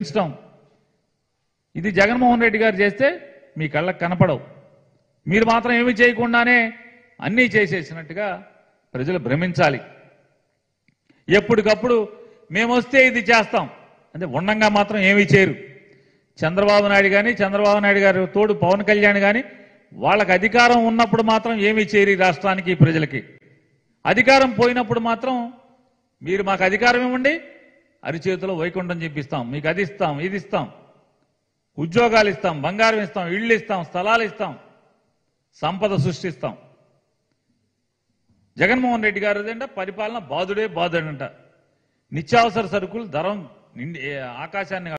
ఇష్టం ఇది జగన్మోహన్ రెడ్డి గారు చేస్తే మీ కళ్ళకు కనపడవు మీరు మాత్రం ఏమీ చేయకుండానే అన్నీ చేసేసినట్టుగా ప్రజలు భ్రమించాలి ఎప్పటికప్పుడు మేము వస్తే ఇది చేస్తాం అంటే ఉండంగా మాత్రం ఏమీ చేయరు చంద్రబాబు నాయుడు కానీ చంద్రబాబు నాయుడు గారు తోడు పవన్ కళ్యాణ్ కానీ వాళ్ళకి అధికారం ఉన్నప్పుడు మాత్రం ఏమీ చేయరు ఈ రాష్ట్రానికి ఈ ప్రజలకి అధికారం పోయినప్పుడు మాత్రం మీరు మాకు అధికారం ఇవ్వండి అరిచేతిలో వైకుంఠం చెప్పిస్తాం మీకు అది ఇస్తాం ఇది ఇస్తాం ఉద్యోగాలు ఇస్తాం బంగారం ఇస్తాం ఇళ్ళు ఇస్తాం స్థలాలు ఇస్తాం సంపద సృష్టిస్తాం జగన్మోహన్ రెడ్డి గారు ఏంట పరిపాలన బాధుడే బాధుడంట నిత్యావసర సరుకులు ధరం నిండి ఆకాశాన్ని